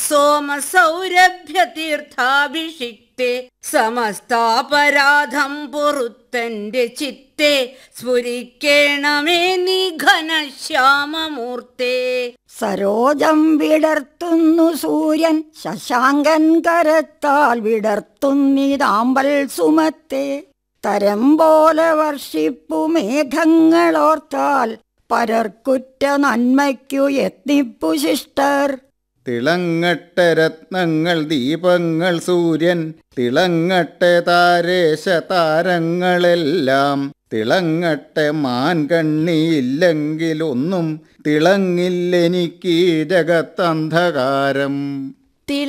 സോമസൗരഭ്യ തീർത്ഥാഭിഷിക്തെ സമസ്താപരാധം പൊറുത്തന്റെ ചിത്തെ സ്ഫുരിക്കേണമേ നീ ഘനശ്യാമമൂർത്തേ സരോജം വിടർത്തുന്നു സൂര്യൻ ശശാങ്കൻ കരത്താൽ വിടർത്തുന്നിതാമ്പൽ സുമത്തെ തരം പോലെ വർഷിപ്പു മേഘങ്ങളോർത്താൽ പരർക്കുറ്റ നന്മയ്ക്കു യത്നിപ്പു ശിഷ്ടർ തിളങ്ങട്ടെ രത്നങ്ങൾ ദീപങ്ങൾ സൂര്യൻ തിളങ്ങട്ടെ താരേശ താരങ്ങളെല്ലാം തിളങ്ങട്ടെ മാൻകണ്ണിയില്ലെങ്കിലൊന്നും തിളങ്ങില്ലെനിക്ക് ഈ ജഗത്തന്ധകാരം